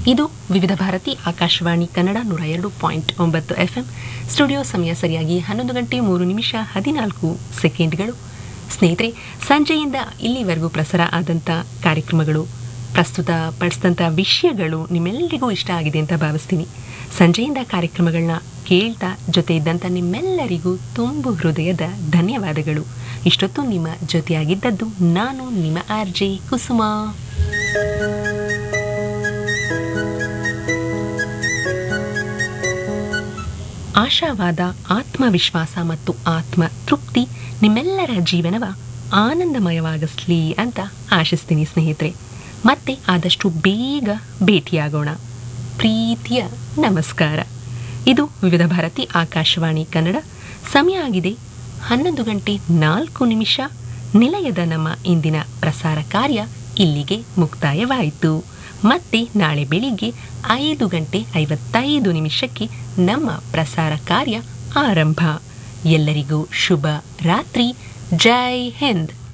ಇದು ವಿವಿಧ ಭಾರತಿ ಆಕಾಶವಾಣಿ ಕನ್ನಡ ನೂರ ಎರಡು ಪಾಯಿಂಟ್ ಒಂಬತ್ತು ಎಫ್ಎಂ ಸ್ಟುಡಿಯೋ ಸಮಯ ಸರಿಯಾಗಿ ಹನ್ನೊಂದು ಗಂಟೆ ಮೂರು ನಿಮಿಷ ಹದಿನಾಲ್ಕು ಸೆಕೆಂಡ್ಗಳು ಸ್ನೇಹಿತರೆ ಸಂಜೆಯಿಂದ ಇಲ್ಲಿವರೆಗೂ ಪ್ರಸಾರ ಆದಂಥ ಕಾರ್ಯಕ್ರಮಗಳು ಪ್ರಸ್ತುತ ಪಡಿಸಿದಂಥ ವಿಷಯಗಳು ನಿಮ್ಮೆಲ್ಲರಿಗೂ ಇಷ್ಟ ಆಗಿದೆ ಅಂತ ಭಾವಿಸ್ತೀನಿ ಸಂಜೆಯಿಂದ ಕಾರ್ಯಕ್ರಮಗಳನ್ನ ಕೇಳ್ತಾ ಜೊತೆ ಇದ್ದಂಥ ನಿಮ್ಮೆಲ್ಲರಿಗೂ ತುಂಬು ಹೃದಯದ ಧನ್ಯವಾದಗಳು ಇಷ್ಟೊತ್ತು ನಿಮ್ಮ ಜೊತೆಯಾಗಿದ್ದದ್ದು ನಾನು ನಿಮ್ಮ ಆರ್ ಜೆ ಕುಸುಮಾ ಆಶಾವಾದ ಆತ್ಮವಿಶ್ವಾಸ ಮತ್ತು ಆತ್ಮ ತೃಪ್ತಿ ನಿಮ್ಮೆಲ್ಲರ ಜೀವನವ ಆನಂದಮಯವಾಗಿಸ್ಲಿ ಅಂತ ಆಶಿಸ್ತೀನಿ ಸ್ನೇಹಿತರೆ ಮತ್ತೆ ಆದಷ್ಟು ಬೇಗ ಭೇಟಿಯಾಗೋಣ ಪ್ರೀತಿಯ ನಮಸ್ಕಾರ ಇದು ವಿವಿಧ ಭಾರತಿ ಆಕಾಶವಾಣಿ ಕನ್ನಡ ಸಮಯ ಆಗಿದೆ ಹನ್ನೊಂದು ಗಂಟೆ ನಾಲ್ಕು ನಿಮಿಷ ನಿಲಯದ ನಮ್ಮ ಇಂದಿನ ಪ್ರಸಾರ ಕಾರ್ಯ ಇಲ್ಲಿಗೆ ಮುಕ್ತಾಯವಾಯಿತು ಮತ್ತೆ ನಾಳೆ ಬೆಳಿಗ್ಗೆ ಐದು ಗಂಟೆ ಐವತ್ತೈದು ನಿಮಿಷಕ್ಕೆ ನಮ್ಮ ಪ್ರಸಾರ ಕಾರ್ಯ ಆರಂಭ ಎಲ್ಲರಿಗೂ ಶುಭ ರಾತ್ರಿ ಜೈ ಹಿಂದ್